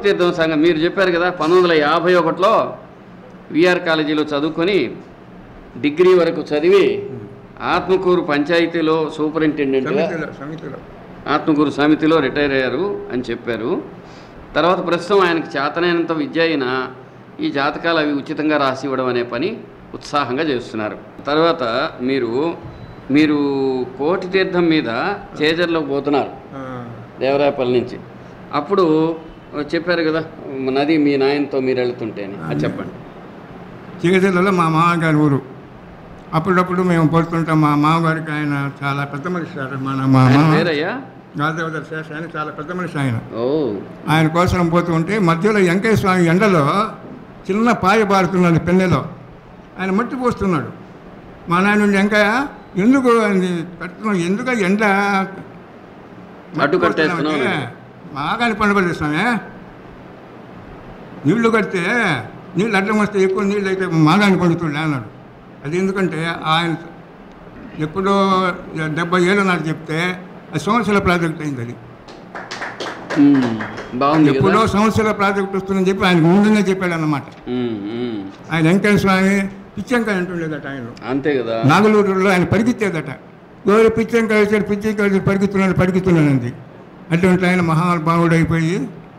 తీర్థం సంఘం మీరు చెప్పారు కదా పంతొమ్మిది వందల యాభై ఒకటిలో విఆర్ కాలేజీలో చదువుకొని డిగ్రీ వరకు చదివి ఆత్మకూరు పంచాయతీలో సూపరింటెండెంట్గా సమితిలో సమితిలో ఆత్మకూరు సమితిలో రిటైర్ అయ్యారు అని చెప్పారు తర్వాత ప్రస్తుతం ఆయనకు చేతనైనంత విద్య అయినా ఈ జాతకాలు అవి ఉచితంగా రాసి ఇవ్వడం అనే పని ఉత్సాహంగా చేస్తున్నారు తర్వాత మీరు మీరు కోటి తీర్థం మీద చేజర్లోకి పోతున్నారు ఆ, దేవరాయపల్లి నుంచి అప్పుడు చెప్పారు కదా నది మీ నాయనతో మీరు వెళ్తుంటే అని అది చెప్పండి చిగజల్లలో మా మామగారి ఊరు అప్పుడప్పుడు మేము పడుతుంటాం మా మామగారికి ఆయన చాలా పెద్ద మనిషి సార్ మన మా ఆయన మామ పేరయ్యా గాదేవదర్ శేష ఆయన చాలా పెద్ద మనిషి ఆయన ఓ ఆయన కోసం పోతూ ఉంటే మధ్యలో వెంకయ్య స్వామి ఎండలో చిన్న పాయ బారుతున్నాడు పెన్నెలో ఆయన మట్టి పోస్తున్నాడు మా నాయన వెంకయ్య ఎందుకు అది కడుతున్నావు ఎందుకు ఎండ అడ్డు కట్టేస్తున్నావు అంటే, బాగానే పండుగ స్వామి నీళ్లు కడితే నీళ్ళు అడ్డం వస్తే ఎక్కువ నీళ్ళు అయితే మాగాని పండుతుండే అన్నాడు అది ఎందుకంటే ఆయన ఎప్పుడో డెబ్బై ఏళ్ళు నాడు చెప్తే అది సంవత్సరాల ప్రాజెక్ట్ అయింది అది ఉమ్, బాగుంది కదా ఎప్పుడో సంవత్సరాల ప్రాజెక్ట్ వస్తుందని చెప్పి ఆయన ముందుగా చెప్పాడు అన్నమాట ఉమ్, ఉమ్. ఆయన వెంకయ్య స్వామి పిచ్చంకాయ అంటుండేదట ఆయన అంతే కదా నాగలూరులో ఆయన పరిగెత్తేదట గోరు పిచ్చంకాయ వచ్చాడు పిచ్చంకాయ వచ్చాడు పరిగెత్తున్నాడు పరిగెత్తున్నానంది అటువంటి ఆయన మహానుభావుడు అయిపోయి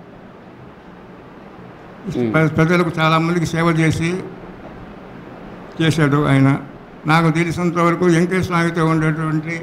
ప్ర- ప్రజలకు చాలా మందికి సేవ చేసి చేశాడు ఆయన నాకు తెలిసినంత వరకు వెంకయ్య స్వామితో ఉండేటువంటి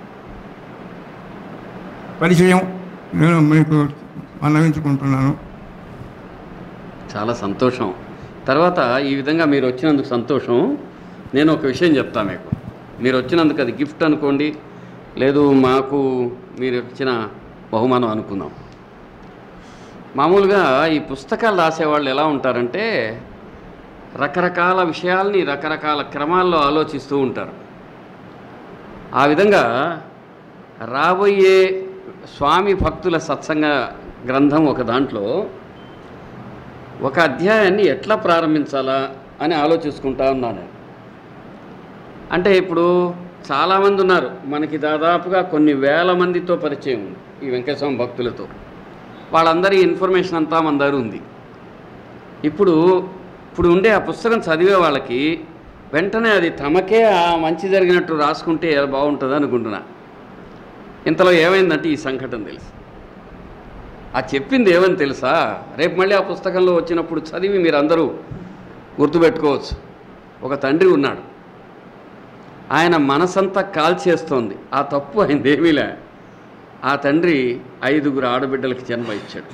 పరిచయం నేను మీకు అన్నవించుకుంటున్నాను చాలా సంతోషం తర్వాత ఈ విధంగా మీరు వచ్చినందుకు సంతోషం నేను ఒక విషయం చెప్తా మీకు మీరు వచ్చినందుకు అది గిఫ్ట్ అనుకోండి లేదు మాకు మీరు ఇచ్చిన బహుమానం అనుకుందాం మామూలుగా ఈ పుస్తకాలు రాసేవాళ్ళు ఎలా ఉంటారంటే రకరకాల విషయాల్ని రకరకాల క్రమాల్లో ఆలోచిస్తూ ఉంటారు ఆ విధంగా రాబోయే స్వామి భక్తుల సత్సంగ గ్రంథం ఒక దాంట్లో ఒక అధ్యాయాన్ని ఎట్లా ప్రారంభించాలా అని ఆలోచిస్తుంటా ఉన్నాను నేను. అంటే ఇప్పుడు చాలామంది ఉన్నారు మనకి దాదాపుగా కొన్ని వేల మందితో పరిచయం ఉంది ఈ వెంకటస్వామి భక్తులతో వాళ్ళందరి ఇన్ఫర్మేషన్ అంతా మన దగ్గర ఉంది ఇప్పుడు ఇప్పుడు ఉండే ఆ పుస్తకం చదివే వాళ్ళకి వెంటనే అది తమకే ఆ మంచి జరిగినట్టు రాసుకుంటే ఎలా బాగుంటుంది అనుకుంటున్నా ఇంతలో ఏమైందంటే ఈ సంఘటన తెలుసు ఆ చెప్పింది ఏమని తెలుసా రేపు మళ్ళీ ఆ పుస్తకంలో వచ్చినప్పుడు చదివి మీరందరూ గుర్తుపెట్టుకోవచ్చు ఒక తండ్రి ఉన్నాడు ఆయన మనసంతా కాల్చేస్తోంది ఆ తప్పు ఆయన ఏమీలే ఆ తండ్రి ఐదుగురు ఆడబిడ్డలకి జన్మ ఇచ్చాడు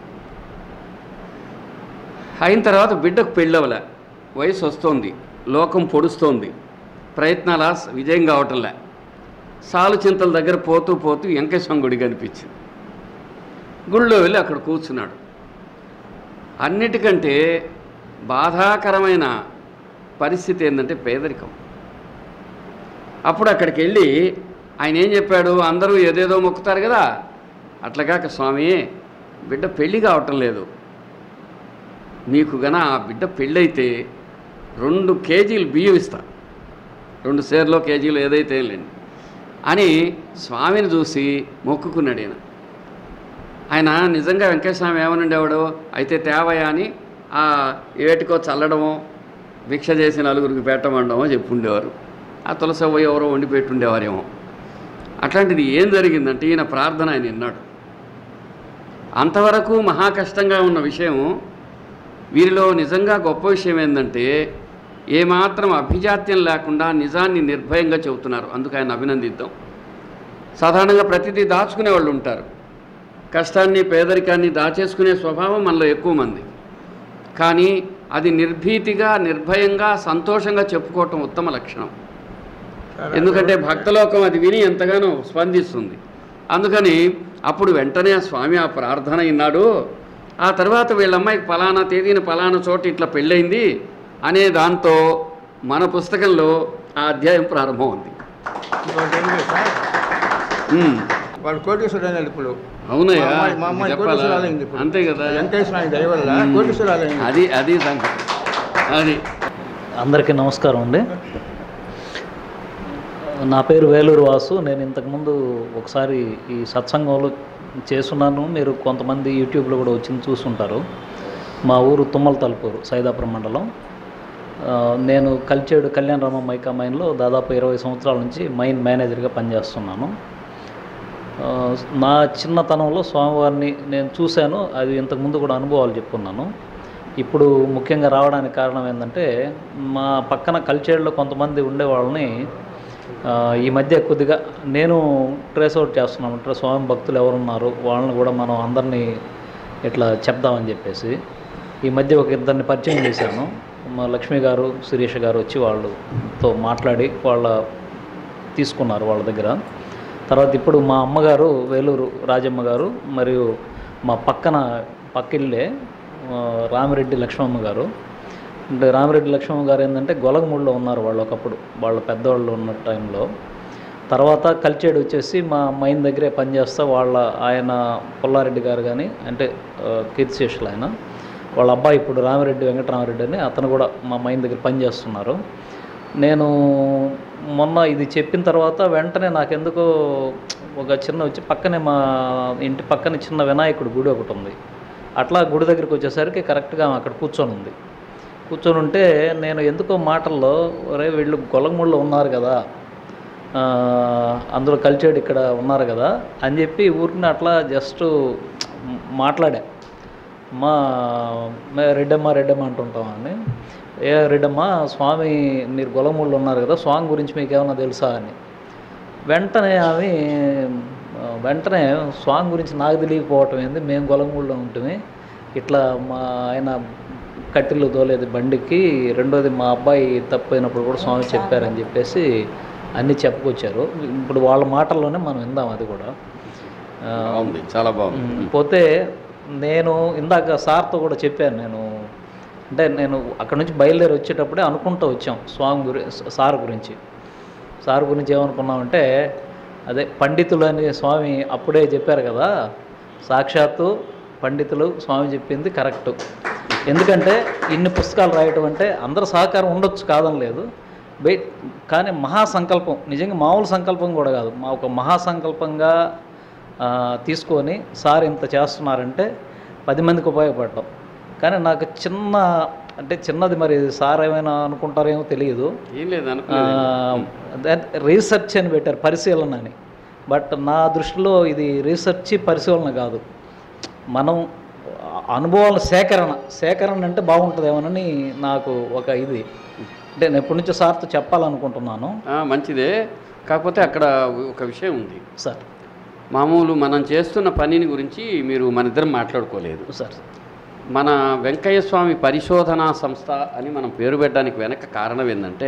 అయిన తర్వాత బిడ్డకు పెళ్ళవలే వయసు వస్తోంది లోకం పొడుస్తోంది ప్రయత్నాల విజయం కావటంలే సాలు చింతల దగ్గర పోతూ పోతూ వెంకటేశ్వరం గుడి కనిపించింది గుళ్ళో వెళ్ళి అక్కడ కూర్చున్నాడు అన్నిటికంటే బాధాకరమైన పరిస్థితి ఏంటంటే పేదరికం అప్పుడు అక్కడికి వెళ్ళి ఆయన ఏం చెప్పాడు అందరూ ఏదేదో మొక్కుతారు కదా అట్లాగాక స్వామి బిడ్డ పెళ్ళి కావటం లేదు మీకు గన ఆ బిడ్డ పెళ్ళైతే రెండు కేజీలు బియ్యం ఇస్తా రెండు సేర్లో కేజీలు ఏదైతే లేండి అని స్వామిని చూసి మొక్కుకున్నాడు ఈయన ఆయన నిజంగా వెంకటస్వామి ఏమనుండేవాడు అయితే తేవయ్య అని ఆ ఏటికో చల్లడమో భిక్ష చేసి నలుగురికి పెట్టమండమో చెప్పుండేవారు ఆ తులసవ్వ ఎవరో వండి పెట్టుండేవారేమో అట్లాంటిది ఏం జరిగిందంటే ఈయన ప్రార్థన ఆయన విన్నాడు అంతవరకు మహా కష్టంగా ఉన్న విషయం వీరిలో నిజంగా గొప్ప విషయం ఏంటంటే ఏమాత్రం అభిజాత్యం లేకుండా నిజాన్ని నిర్భయంగా చెబుతున్నారు అందుకు ఆయన అభినందిద్దాం సాధారణంగా ప్రతిదీ దాచుకునే వాళ్ళు ఉంటారు కష్టాన్ని పేదరికాన్ని దాచేసుకునే స్వభావం మనలో ఎక్కువ మంది కానీ అది నిర్భీతిగా నిర్భయంగా సంతోషంగా చెప్పుకోవటం ఉత్తమ లక్షణం ఎందుకంటే భక్తలోకం అది విని ఎంతగానో స్పందిస్తుంది అందుకని అప్పుడు వెంటనే ఆ స్వామి ఆ ప్రార్థన విన్నాడు ఆ తర్వాత వీళ్ళ అమ్మాయికి ఫలానా తేదీన ఫలానా చోట ఇట్లా పెళ్ళయింది అనే దాంతో మన పుస్తకంలో ఆ అధ్యాయం ప్రారంభం ఉంది ఇంకోటి ఏం లేదు సార్ ఉమ్, వాడు కోటేశ్వరుడు అయినాడు ఇప్పుడు అవునయ్యా మా అమ్మాయి- మా అమ్మాయి ఇది చెప్పాలా? కోటేశ్వరాలైంది ఇప్పుడు అంతే కదా వెంకటేశ్వర స్వామి దయ వల్ల ఉమ్. కోటేశ్వరాలైంది అది అది సంగతి అది అందరికీ నమస్కారం అండి నా పేరు వేలూరు వాసు నేను ఇంతకుముందు ఒకసారి ఈ సత్సంగంలో చేస్తున్నాను మీరు కొంతమంది యూట్యూబ్లో కూడా వచ్చింది చూస్తుంటారు మా ఊరు తుమ్మల తలుపూరు సైదాపురం మండలం ఆ, నేను కల్చేడు కళ్యాణ రామ మైకా మైన్లో దాదాపు ఇరవై సంవత్సరాల నుంచి మైన్ మేనేజర్గా పనిచేస్తున్నాను ఆ, నా చిన్నతనంలో స్వామివారిని నేను చూశాను అది ఇంతకుముందు కూడా అనుభవాలు చెప్పుకున్నాను ఇప్పుడు ముఖ్యంగా రావడానికి కారణం ఏంటంటే మా పక్కన కల్చర్లో కొంతమంది ఉండేవాళ్ళని ఆ, ఈ మధ్య కొద్దిగా నేను ట్రేస్ అవుట్ చేస్తున్నాను అంటే స్వామి భక్తులు ఎవరున్నారు వాళ్ళని కూడా మనం అందరినీ ఇట్లా చెప్దామని చెప్పేసి ఈ మధ్య ఒక ఇద్దరిని పరిచయం చేశాను మా లక్ష్మి గారు శిరీష గారు వచ్చి వాళ్ళతో మాట్లాడి వాళ్ళ తీసుకున్నారు వాళ్ళ దగ్గర తర్వాత ఇప్పుడు మా అమ్మగారు వేలూరు రాజమ్మ గారు మరియు మా పక్కన పక్కిళ్ళే ఆ, రామిరెడ్డి లక్ష్మమ్మ గారు అంటే రామిరెడ్డి లక్ష్మమ్మ గారు ఏంటంటే గొలగమూడిలో ఉన్నారు వాళ్ళు ఒకప్పుడు వాళ్ళ పెద్దవాళ్ళు ఉన్న టైంలో తర్వాత కల్చేడు వచ్చేసి మా మైన్ దగ్గరే పనిచేస్తా వాళ్ళ ఆయన పుల్లారెడ్డి గారు కానీ అంటే ఆ, కీర్తిశేషులు ఆయన వాళ్ళ అబ్బాయి ఇప్పుడు రామిరెడ్డి వెంకటరామరెడ్డి అని అతను కూడా మా మైన్ దగ్గర పనిచేస్తున్నారు నేను మొన్న ఇది చెప్పిన తర్వాత వెంటనే నాకెందుకో ఒక చిన్న వచ్చి పక్కనే మా ఇంటి పక్కన చిన్న వినాయకుడు గుడి ఒకటి ఉంది అట్లా గుడి దగ్గరికి వచ్చేసరికి కరెక్ట్గా ఆమె అక్కడ కూర్చొని ఉంది కూర్చొని ఉంటే నేను ఎందుకో మాటల్లో ఒరే వీళ్ళు గొలగముళ్ళు ఉన్నారు కదా ఆ, అందులో కల్చర్డ్ ఇక్కడ ఉన్నారు కదా అని చెప్పి ఊరికి అట్లా జస్ట్ మాట్లాడా మా మే రెడ్డమ్మ రెడ్డమ్మ అంటుంటాం అని ఏ రెడ్డమ్మ స్వామి మీరు గొలగముళ్ళు ఉన్నారు కదా స్వామి గురించి మీకు ఏమైనా తెలుసా అని వెంటనే ఆమె ఆ, వెంటనే స్వామి గురించి నాకు తెలియకపోవటం ఏంది మేము గొలగముళ్ళలో ఉంటుంది ఇట్లా మా ఆయన కట్టెలు తోలేదు బండికి రెండోది మా అబ్బాయి తప్పైనప్పుడు కూడా స్వామి చెప్పారని చెప్పేసి అన్నీ చెప్పుకొచ్చారు ఇప్పుడు వాళ్ళ మాటల్లోనే మనం విందాం అది కూడా ఆ, బాగుంది చాలా బాగుంది మ్, పోతే నేను ఇందాక సార్తో కూడా చెప్పాను నేను అంటే నేను అక్కడ నుంచి బయలుదేరి వచ్చేటప్పుడే అనుకుంటూ వచ్చాం స్వామి గురి సార్ గురించి సార్ గురించి ఏమనుకున్నామంటే అదే పండితులు అని స్వామి అప్పుడే చెప్పారు కదా సాక్షాత్తు పండితులు స్వామి చెప్పింది కరెక్ట్ ఎందుకంటే ఇన్ని పుస్తకాలు రాయటం అంటే అందరు సహకారం ఉండొచ్చు కాదని లేదు బై కానీ మహాసంకల్పం నిజంగా మామూలు సంకల్పం కూడా కాదు మా ఒక మహాసంకల్పంగా ఆ, తీసుకొని సార్ ఇంత చేస్తున్నారంటే పది మందికి ఉపయోగపడటం కానీ నాకు చిన్న అంటే చిన్నది మరి సార్ ఏమైనా అనుకుంటారేమో తెలియదు ఏం లేదు అనుకునేది రీసెర్చ్ అని పెట్టారు పరిశీలన అని బట్ నా దృష్టిలో ఇది రీసెర్చ్ పరిశీలన కాదు మనం అనుభవాల సేకరణ సేకరణ అంటే బాగుంటుందేమోనని నాకు ఒక ఇది అంటే నేను ఎప్పటి నుంచో సార్తో చెప్పాలనుకుంటున్నాను ఆ, మంచిదే కాకపోతే అక్కడ ఒక విషయం ఉంది సార్ మామూలు మనం చేస్తున్న పనిని గురించి మీరు మన ఇద్దరం మాట్లాడుకోలేదు సార్ మన వెంకయ్య స్వామి పరిశోధనా సంస్థ అని మనం పేరు పెట్టడానికి వెనక కారణం ఏంటంటే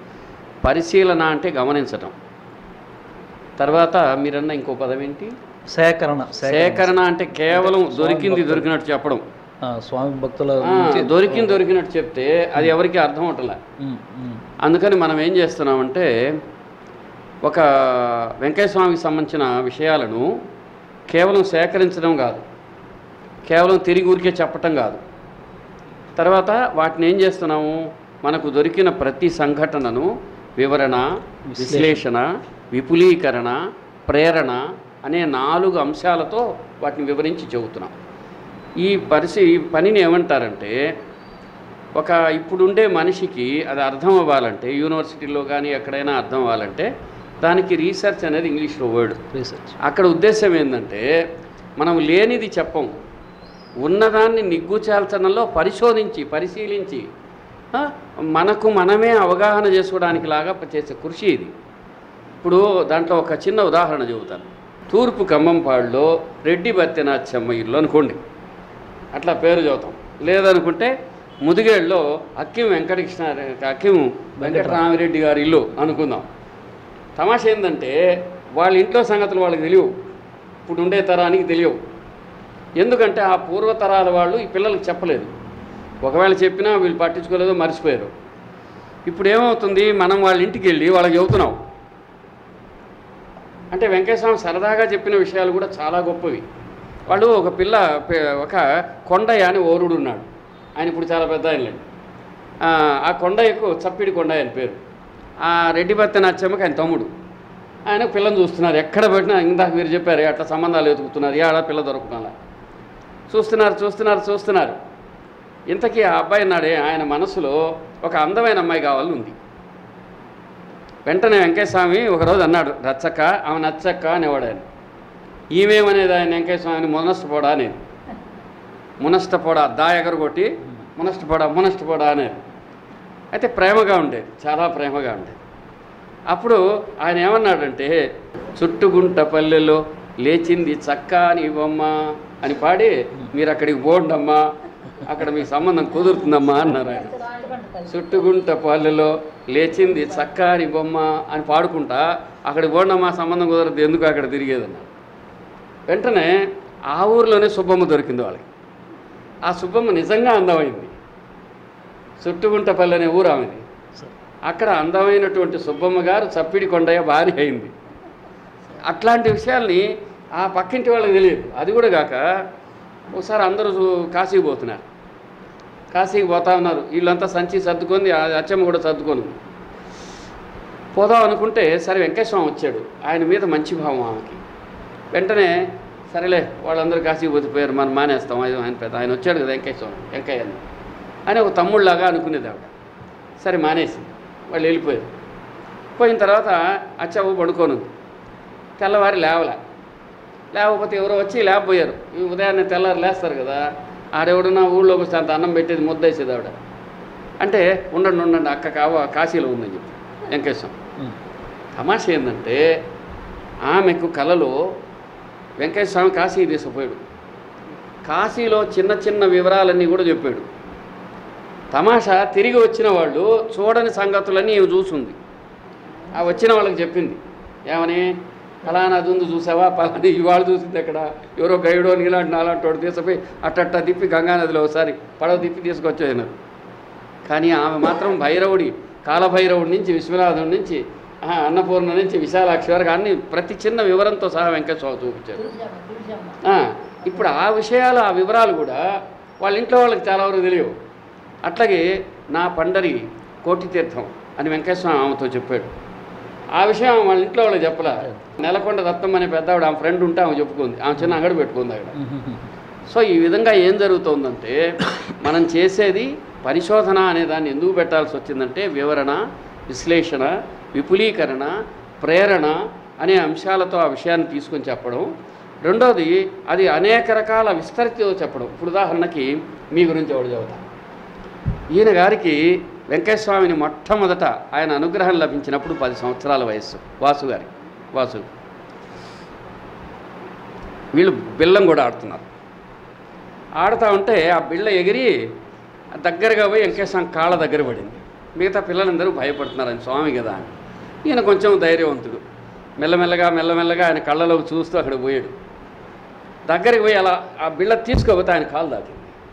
పరిశీలన అంటే గమనించటం తర్వాత మీరన్న ఇంకో పదం ఏంటి సేకరణ సేకరణ అంటే కేవలం దొరికింది దొరికినట్టు చెప్పడం ఆ, స్వామి భక్తుల ఆ, దొరికింది దొరికినట్టు చెప్తే అది ఎవరికి అర్థం అవటలే ఉమ్, ఉమ్, అందుకని మనం ఏం చేస్తున్నామంటే ఒక వెంకయ్య స్వామికి సంబంధించిన విషయాలను కేవలం సేకరించడం కాదు కేవలం తిరిగి ఊరికే చెప్పటం కాదు తర్వాత వాటిని ఏం చేస్తున్నాము మనకు దొరికిన ప్రతి సంఘటనను వివరణ విశ్లేషణ విపులీకరణ ప్రేరణ అనే నాలుగు అంశాలతో వాటిని వివరించి చెబుతున్నాం ఈ పరిస్థితి ఈ పనిని ఏమంటారంటే ఒక ఇప్పుడుండే మనిషికి అది అర్థం అవ్వాలంటే యూనివర్సిటీలో కానీ ఎక్కడైనా అర్థం అవ్వాలంటే దానికి రీసెర్చ్ అనేది ఇంగ్లీష్లో వర్డ్ రీసెర్చ్ అక్కడ ఉద్దేశం ఏంటంటే మనం లేనిది చెప్పం ఉన్నదాన్ని నిగ్గుచేల్చడంలో పరిశోధించి పరిశీలించి ఆ, మనకు మనమే అవగాహన చేసుకోవడానికి లాగా చేసే కృషి ఇది ఇప్పుడు దాంట్లో ఒక చిన్న ఉదాహరణ చెబుతాను తూర్పు ఖమ్మంపాడులో రెడ్డి బత్యనాథ్యమ్మ ఇల్లు అనుకోండి అట్లా పేరు చదువుతాం లేదనుకుంటే ముదిగేళ్ళలో అక్కిం వెంకటకృష్ణ అక్కిం వెంకటరామిరెడ్డి గారి ఇల్లు అనుకుందాం తమాష ఏంటంటే వాళ్ళ ఇంట్లో సంగతులు వాళ్ళకి తెలియవు ఇప్పుడు ఉండే తరానికి తెలియవు ఎందుకంటే ఆ పూర్వతరాల వాళ్ళు ఈ పిల్లలకు చెప్పలేదు ఒకవేళ చెప్పినా వీళ్ళు పట్టించుకోలేదో మర్చిపోయారు ఇప్పుడు ఏమవుతుంది మనం వాళ్ళ ఇంటికి వెళ్ళి వాళ్ళకి చెబుతున్నాం అంటే వెంకటేశ్వరం సరదాగా చెప్పిన విషయాలు కూడా చాలా గొప్పవి వాళ్ళు ఒక పిల్ల పి- ఒక కొండయ్య అని ఓరుడు ఉన్నాడు ఆయన ఇప్పుడు చాలా పెద్ద ఆయనలేండి ఆ కొండయ్యకు చప్పిడి కొండయ్య అని పేరు ఆ రెడ్డి భర్త నచ్చమ్మకి ఆయన తమ్ముడు ఆయన పిల్లని చూస్తున్నారు ఎక్కడ పెట్టినా ఇందాక మీరు చెప్పారు అట్లా సంబంధాలు వెతుకుతున్నారు ఏ ఆడ పిల్ల దొరుకుతున్నా చూస్తున్నారు చూస్తున్నారు చూస్తున్నారు ఇంతకీ ఆ అబ్బాయి నాడే ఆయన మనసులో ఒక అందమైన అమ్మాయి కావాలని ఉంది వెంటనే వెంకటస్వామి ఒకరోజు అన్నాడు రచ్చక్క ఆమె నచ్చక్క అనేవాడు ఆయన ఈమెమనేది ఆయన వెంకటస్వామిని మునష్టపోడా అనేది మునష్టపోడా దా ఎగరు కొట్టి మునష్టపోడా మునష్టపోడా అనేది అయితే ప్రేమగా ఉండేది చాలా ప్రేమగా ఉండేది అప్పుడు ఆయన ఏమన్నాడంటే చుట్టుగుంట పల్లెలో లేచింది చక్క అని బొమ్మ అని పాడి మీరు అక్కడికి పోండమ్మా అక్కడ మీకు సంబంధం కుదురుతుందమ్మా అన్నారు ఆయన చుట్టుగుంట పల్లెలో లేచింది చక్క అని బొమ్మ అని పాడుకుంటా అక్కడికి పోండమ్మా సంబంధం కుదరదు ఎందుకు అక్కడ తిరిగేదన్నారు వెంటనే ఆ ఊరిలోనే సుబ్బమ్మ దొరికింది వాళ్ళకి ఆ సుబ్బమ్మ నిజంగా అందమైంది చుట్టుగుంటపల్లి అనే ఊరు ఆమెది అక్కడ అందమైనటువంటి సుబ్బమ్మ గారు చప్పిడి కొండయ్య భార్య అయింది అట్లాంటి విషయాల్ని ఆ పక్కింటి వాళ్ళకి తెలియదు అది కూడా కాక ఒకసారి అందరూ చూ- కాశీకి పోతున్నారు కాశీకి పోతా ఉన్నారు వీళ్ళంతా సంచి సర్దుకొని ఆ అచ్చమ్మ కూడా సర్దుకొని ఉంది. పోదాం అనుకుంటే సరే వెంకటేశ్వరం వచ్చాడు ఆయన మీద మంచి భావం ఆమెకి వెంటనే సరేలే వాళ్ళందరూ కాశీకి పోతిపోయారు మనం మానేస్తాం ఆయన ఆయన పెద్ద ఆయన వచ్చాడు కదా వెంకటేశ్వరం వెంకయ్య అని అని ఒక తమ్ముళ్ళలాగా అనుకునేది ఆవిడ సరే మానేసి వాళ్ళు వెళ్ళిపోయారు పోయిన తర్వాత అచ్చవ్వ పడుకోను తెల్లవారి లేవలే లేకపోతే ఎవరో వచ్చి లేకపోయారు ఈ ఉదయాన్నే తెల్లారి లేస్తారు కదా ఆడెవడన్నా ఊళ్ళోకి వస్తే అంత అన్నం పెట్టేది ముద్దేసేది ఆవిడ అంటే ఉండండి ఉండండి అక్క కావ కాశీలో ఉందని చెప్పి వెంకటేశ్వరం ఉమ్. తమాషా ఏంటంటే ఆమెకు కలలో వెంకటేశ్వర స్వామి కాశీ తీసుకుపోయాడు కాశీలో చిన్న చిన్న వివరాలన్నీ కూడా చెప్పాడు తమాషా తిరిగి వచ్చిన వాళ్ళు చూడని సంగతులన్నీ ఇవి చూసింది ఆ వచ్చిన వాళ్ళకి చెప్పింది ఏమని ఫలానా అది ఉంది చూసావా పలానా ఇవాళ చూసింది ఎక్కడ ఎవరో గైడో నీలాంటి నాలాంటి వాడు తీసుకుపోయి అట్టట్ట తిప్పి గంగానదిలో ఒకసారి పడవ తిప్పి తీసుకొచ్చేసినారు కానీ ఆమె మాత్రం భైరవుడి కాలభైరవుడి నుంచి విశ్వనాథుడి నుంచి ఆ, అన్నపూర్ణ నుంచి విశాలాక్షి వరకు అన్ని ప్రతి చిన్న వివరంతో సహా వెంకటేశ్వర చూపించారు ఆ, ఇప్పుడు ఆ విషయాలు ఆ వివరాలు కూడా వాళ్ళ ఇంట్లో వాళ్ళకి చాలా వరకు తెలియవు అట్లాగే నా పండరి కోటి తీర్థం అని వెంకటేశ్వర ఆమెతో చెప్పాడు ఆ విషయం ఆమె వాళ్ళ ఇంట్లో వాళ్ళకి చెప్పలే నెలకొండ దత్తం అనే పెద్ద ఆవిడ ఆమె ఫ్రెండ్ ఉంటే ఆమె చెప్పుకుంది ఆమె చిన్న అంగడి పెట్టుకుంది అక్కడ సో ఈ విధంగా ఏం జరుగుతోందంటే మనం చేసేది పరిశోధన అనే దాన్ని ఎందుకు పెట్టాల్సి వచ్చిందంటే వివరణ విశ్లేషణ విపులీకరణ ప్రేరణ అనే అంశాలతో ఆ విషయాన్ని తీసుకొని చెప్పడం రెండోది అది అనేక రకాల విస్తరితో చెప్పడం ఇప్పుడు ఉదాహరణకి మీ గురించి ఎవడు చెబుతా ఈయన గారికి వెంకటస్వామిని మొట్టమొదట ఆయన అనుగ్రహం లభించినప్పుడు పది సంవత్సరాల వయస్సు వాసు గారి వాసు వీళ్ళు బిల్లం కూడా ఆడుతున్నారు ఆడుతూ ఉంటే ఆ బిళ్ళ ఎగిరి దగ్గరగా పోయి వెంకటేశ్వరం కాళ్ళ దగ్గర పడింది మిగతా పిల్లలందరూ భయపడుతున్నారు ఆయన స్వామి కదా అని ఈయన కొంచెం ధైర్యవంతుడు మెల్లమెల్లగా మెల్లమెల్లగా ఆయన కళ్ళలోకి చూస్తూ అక్కడ పోయాడు దగ్గరికి పోయి అలా ఆ బిళ్ళ తీసుకోకపోతే ఆయన కాలు దాటింది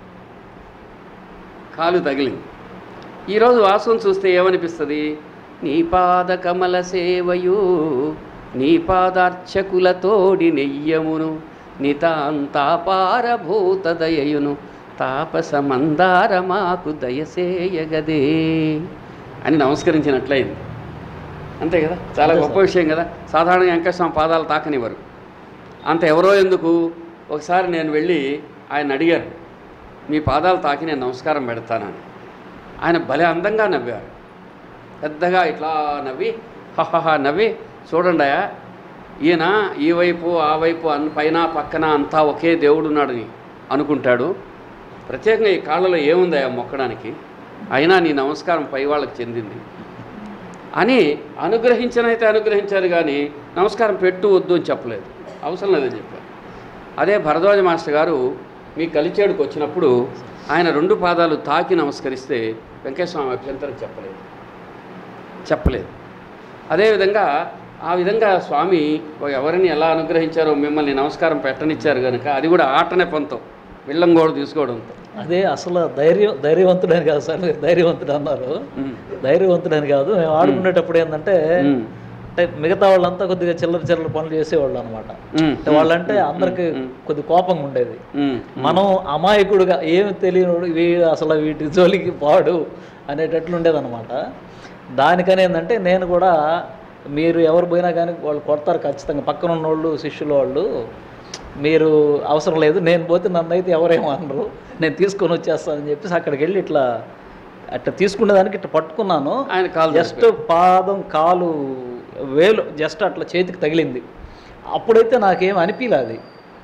కాలు తగిలింది ఈరోజు వాసుని చూస్తే ఏమనిపిస్తుంది నీ పాద కమల సేవయు నీ పాదార్చకులతోడి నెయ్యమును నితాంతాపారభూత దయయును తాపస మందార మాకు దయసేయగదే అని నమస్కరించినట్లయింది అంతే కదా చాలా అంతే గొప్ప విషయం కదా సాధారణంగా వెంకటస్వామి పాదాలు తాకనివ్వరు అంత ఎవరో ఎందుకు ఒకసారి నేను వెళ్ళి ఆయన అడిగారు మీ పాదాలు తాకి నేను నమస్కారం పెడతానని ఆయన భలే అందంగా నవ్వారు పెద్దగా ఇట్లా నవ్వి హహహ నవ్వి చూడండి ఈయన ఈ వైపు ఆ వైపు అన్ పైన పక్కన అంతా ఒకే దేవుడు ఉన్నాడని అనుకుంటాడు ప్రత్యేకంగా ఈ కాళ్ళలో ఏముందయా మొక్కడానికి అయినా నీ నమస్కారం పై వాళ్ళకి చెందింది అని అనుగ్రహించనైతే అనుగ్రహించారు కానీ నమస్కారం పెట్టు వద్దు అని చెప్పలేదు అవసరం లేదని చెప్పారు అదే భరద్వాజ మాస్టర్ గారు మీ కలిచేడుకు వచ్చినప్పుడు ఆయన రెండు పాదాలు తాకి నమస్కరిస్తే వెంకటస్వామి అభ్యంతరం చెప్పలేదు చెప్పలేదు అదేవిధంగా ఆ విధంగా స్వామి ఎవరిని ఎలా అనుగ్రహించారో మిమ్మల్ని నమస్కారం పెట్టనిచ్చారు కనుక అది కూడా ఆట నెపంతో విల్లం కూడా తీసుకోవడంతో అదే అసలు ధైర్యం ధైర్యవంతుడని కాదు సార్ మీరు ధైర్యవంతుడు అన్నారు ఉమ్. ధైర్యవంతుడని కాదు మేము ఆడుకునేటప్పుడు ఏంటంటే ఉమ్. అంటే మిగతా వాళ్ళంతా కొద్దిగా చిల్లర చిల్లర పనులు చేసేవాళ్ళు అనమాట ఉమ్. అంటే వాళ్ళంటే అందరికి ఉమ్. కొద్ది కోపంగా ఉండేది ఉమ్. మనం అమాయకుడుగా ఏమి తెలియనోడు వీ అసలు వీటి జోలికి పాడు అనేటట్లు ఉండేదన్నమాట దానికని ఏంటంటే నేను కూడా మీరు ఎవరు పోయినా కానీ వాళ్ళు కొడతారు ఖచ్చితంగా పక్కన ఉన్న వాళ్ళు శిష్యుల వాళ్ళు మీరు అవసరం లేదు నేను పోతే నన్ను అయితే ఎవరేమో అనరు నేను తీసుకొని వచ్చేస్తానని చెప్పేసి అక్కడికి వెళ్ళి ఇట్లా అట్లా తీసుకునేదానికి ఇట్లా పట్టుకున్నాను ఆయన కాలు జస్ట్ పాదం కాలు వేలు జస్ట్ అట్లా చేతికి తగిలింది అప్పుడైతే నాకేం అనిపించలే అది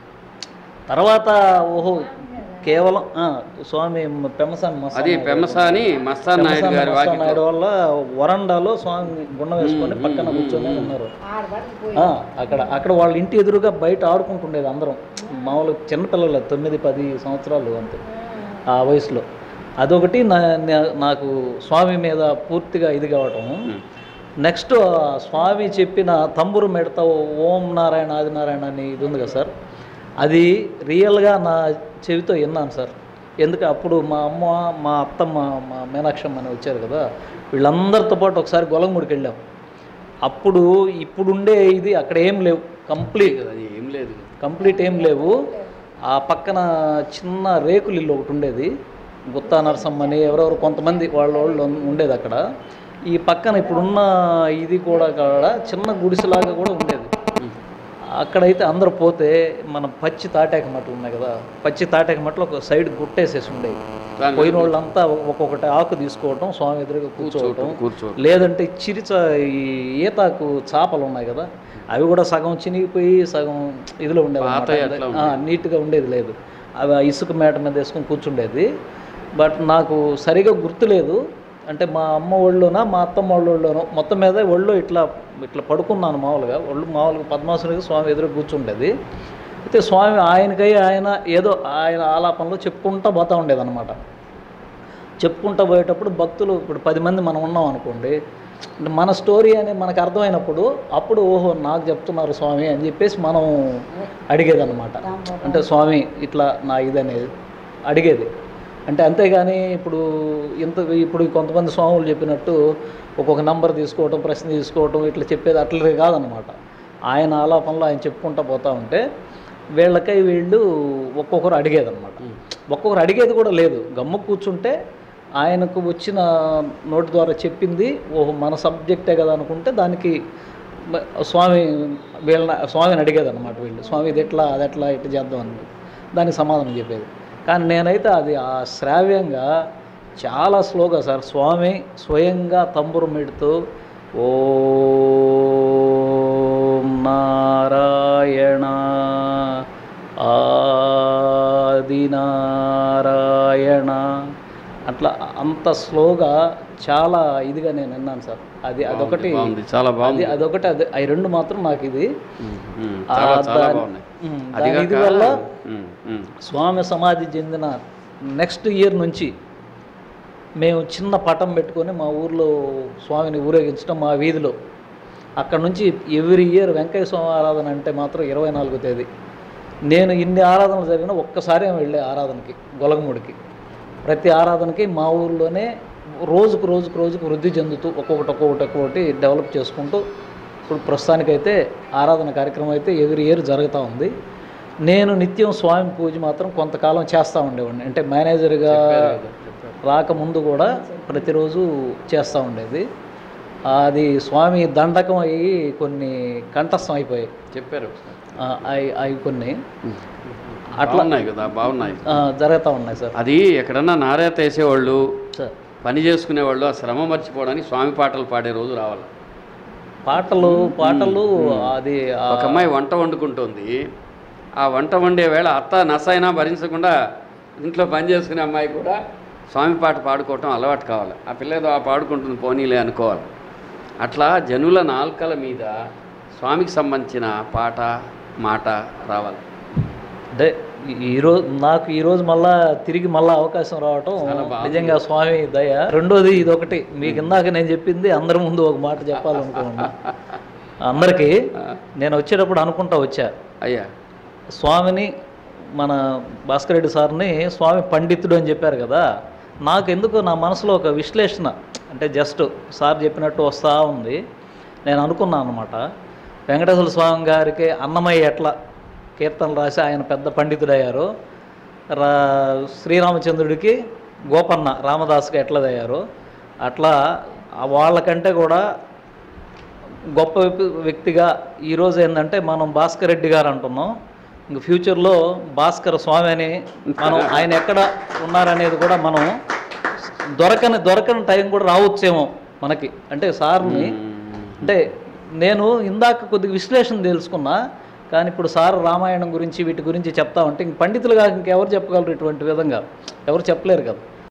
తర్వాత ఓహో కేవలం ఆ, స్వామి పెమ్మసాని మస్తాన్ అది నాయుడు. పెమ్మసాని మస్తాన్ నాయుడు పెమ్మసాని గారి మస్తాన్ వాక్యం నాయుడు వల్ల వరండాలో స్వామి గుండం వేసుకొని పక్కన కూర్చొని ఉన్నారు ఆ, అక్కడ అక్కడ వాళ్ళ ఇంటి ఎదురుగా బయట ఆడుకుంటుండేది అందరం మామూలు చిన్నపిల్లలు తొమ్మిది పది సంవత్సరాలు అంతే ఆ వయసులో అదొకటి నా నా- నాకు స్వామి మీద పూర్తిగా ఇది కావటం నెక్స్ట్ ఆ స్వామి చెప్పిన తంబురు మెడత ఓం నారాయణ ఆదినారాయణ అని ఇది ఉంది కదా సార్ అది రియల్గా నా చెవితో విన్నాను సార్ ఎందుకు అప్పుడు మా అమ్మ మా అత్తమ్మ మా మీనాక్షమ్మ అని వచ్చారు కదా వీళ్ళందరితో పాటు ఒకసారి గొలగముడికి వెళ్ళాం అప్పుడు ఇప్పుడుండే ఇది అక్కడ ఏం లేవు కంప్లీట్ అది ఏం లేదు కంప్లీట్ ఏం లేవు ఆ పక్కన చిన్న రేకులు ఇల్లు ఒకటి ఉండేది గుత్తా నరసమ్మ అని ఎవరెవరు కొంతమంది వాళ్ళ వాళ్ళు ఉండేది అక్కడ ఈ పక్కన ఇప్పుడున్న ఇది కూడా కాడ చిన్న గుడిసెలాగా కూడా ఉండేది అక్కడైతే అందరూ పోతే మన పచ్చి తాటాక మట్టలు ఉన్నాయి కదా పచ్చి తాటాక మట్టలు ఒక సైడ్ గుట్టేసేసి ఉండేవి దాని పోయిన వాళ్ళంతా ఒక్కొక్కటి ఆకు తీసుకోవటం స్వామి ఎదురుగా కూర్చోవటం కూర్చోవటం. లేదంటే చిరిచ ఈ ఈతాకు చేపలు ఉన్నాయి కదా అవి కూడా సగం చినిగిపోయి సగం ఇదిలో ఉండేది పాతవి అన్నమాట. అట్లా ఆ, నీట్గా ఉండేది లేదు అవి ఆ ఇసుక మేట మీద వేసుకొని కూర్చుండేది బట్ నాకు సరిగా గుర్తులేదు అంటే మా అమ్మ ఒళ్ళోనా మా అత్తమ్మ వాళ్ళ ఒళ్ళోనో మొత్తం మీద ఒళ్ళు ఇట్లా ఇట్లా పడుకున్నాను మామూలుగా ఒళ్ళు మామూలుగా పద్మాసునిగా స్వామి ఎదురు కూర్చుండేది అయితే స్వామి ఆయనకై ఆయన ఏదో ఆయన ఆలాపనలో చెప్పుకుంటా పోతూ ఉండేది అనమాట చెప్పుకుంటూ పోయేటప్పుడు భక్తులు ఇప్పుడు పది మంది మనం ఉన్నాం అనుకోండి అంటే మన స్టోరీ అని మనకు అర్థమైనప్పుడు అప్పుడు ఓహో నాకు చెప్తున్నారు స్వామి అని చెప్పేసి మనం అడిగేది అనమాట అంటే స్వామి ఇట్లా నా ఇదనేది అడిగేది అంటే అంతేగాని ఇప్పుడు ఇంత ఇప్పుడు కొంతమంది స్వాములు చెప్పినట్టు ఒక్కొక్క నంబర్ తీసుకోవటం ప్రశ్న తీసుకోవటం ఇట్లా చెప్పేది అట్లే కాదనమాట ఆయన ఆలాపనలో ఆయన చెప్పుకుంటూ పోతూ ఉంటే వీళ్ళకై వీళ్ళు ఒక్కొక్కరు అడిగేదన్నమాట ఒక్కొక్కరు అడిగేది కూడా లేదు గమ్ము కూర్చుంటే ఆయనకు వచ్చిన నోటి ద్వారా చెప్పింది ఓహో మన సబ్జెక్టే కదా అనుకుంటే దానికి మ- స్వామి వీళ్ళ స్వామిని అడిగేది అనమాట వీళ్ళు స్వామి ఇది ఎట్లా అది ఎట్లా ఇట్లా చేద్దాం అని దానికి సమాధానం చెప్పేది కానీ నేనైతే అది ఆ శ్రావ్యంగా చాలా స్లోగా సార్ స్వామి స్వయంగా తంబురు మెడుతూ ఓం నారాయణ ఆదినారాయణ అట్లా అంత స్లోగా చాలా ఇదిగా నేను విన్నాను సార్ అది అదొకటి బాగుంది చాలా బాగుంది అది అదొకటి అది అవి రెండు మాత్రం నాకు ఇది ఉమ్, ఉమ్, ఆ, చాలా చాలా దాని- బాగున్నాయి ఉమ్, అది దాని ఇది కాక- వల్ల ఉమ్, ఉమ్, స్వామి సమాధి చెందిన నెక్స్ట్ ఇయర్ నుంచి మేము చిన్న పటం పెట్టుకొని మా ఊర్లో స్వామిని ఊరేగించడం మా వీధిలో అక్కడ నుంచి ఎవ్రీ ఇయర్ వెంకయ్య స్వామి ఆరాధన అంటే మాత్రం ఇరవై నాలుగో తేదీ నేను ఇన్ని ఆరాధనలు జరిగినా ఒక్కసారి వెళ్ళే ఆరాధనకి గొలగముడికి ప్రతి ఆరాధనకి మా ఊర్లోనే రోజుకు రోజుకు రోజుకు వృద్ధి చెందుతూ ఒక్కొక్కటి ఒక్కొక్కటి ఒక్కొక్కటి డెవలప్ చేసుకుంటూ ఇప్పుడు ప్రస్తుతానికైతే ఆరాధన కార్యక్రమం అయితే ఎవ్రీ ఇయర్ జరుగుతూ ఉంది నేను నిత్యం స్వామి పూజ మాత్రం కొంతకాలం చేస్తూ ఉండేవాడిని అంటే మేనేజర్గా రాకముందు కూడా ప్రతిరోజు చేస్తూ ఉండేది అది స్వామి దండకం అయ్యి కొన్ని కంఠస్థం అయిపోయాయి చెప్పారు ఆ, అవి అవి కొన్ని అట్లా ఉన్నాయి కదా బాగున్నాయి ఆ, జరుగుతూ ఉన్నాయి సార్ అది ఎక్కడన్నా నారేత వేసేవాళ్ళు సార్ పని చేసుకునేవాళ్ళు ఆ శ్రమ మర్చిపోవడానికి స్వామి పాటలు పాడే రోజు రావాలి పాటలు పాటలు అది ఆ, ఒక అమ్మాయి వంట వండుకుంటుంది ఆ వంట వండే వేళ అత్త నసైనా భరించకుండా ఇంట్లో పని చేసుకునే అమ్మాయి కూడా స్వామి పాట పాడుకోవటం అలవాటు కావాలి ఆ పిల్ల ఏదో ఆ పాడుకుంటుంది పోనీలే అనుకోవాలి అట్లా జనుల నాల్కల మీద స్వామికి సంబంధించిన పాట మాట రావాలి అంటే ఈ- ఈరోజు నాకు ఈరోజు మళ్ళా తిరిగి మళ్ళా అవకాశం రావటం చాలా బాగుంది. నిజంగా స్వామి దయ రెండోది ఇది ఒకటి మీకు ఇందాక నేను చెప్పింది అందరి ముందు ఒక మాట చెప్పాలనుకున్నా అందరికీ నేను వచ్చేటప్పుడు అనుకుంటా వచ్చా అయ్యా స్వామిని మన భాస్కర్ రెడ్డి సార్ని స్వామి పండితుడు అని చెప్పారు కదా నాకు ఎందుకు నా మనసులో ఒక విశ్లేషణ అంటే జస్ట్ సార్ చెప్పినట్టు వస్తూ ఉంది నేను అనుకున్నాను అనమాట వెంకటేశ్వర స్వామి గారికి అన్నమయ్య ఎట్లా కీర్తనలు రాసి ఆయన పెద్ద పండితుడయ్యారు రా శ్రీరామచంద్రుడికి గోపన్న రామదాస్గా ఎట్లా అయ్యారు అట్లా ఆ వాళ్ళకంటే కూడా గొప్ప వ్యక్తి- వ్యక్తిగా ఈరోజు ఏంటంటే మనం భాస్కర్ రెడ్డి గారు అంటున్నాం ఇంక ఫ్యూచర్లో భాస్కర్ స్వామి అని మనం ఆయన ఎక్కడ ఉన్నారనేది కూడా మనం దొరకని దొరకని టైం కూడా రావచ్చేమో మనకి అంటే సార్ని అంటే నేను ఇందాక కొద్దిగా విశ్లేషణ తెలుసుకున్నా కానీ ఇప్పుడు సార్ రామాయణం గురించి వీటి గురించి చెప్తా ఉంటే ఇంక పండితులుగా ఇంకెవరు చెప్పగలరు ఇటువంటి విధంగా ఎవరు చెప్పలేరు కదా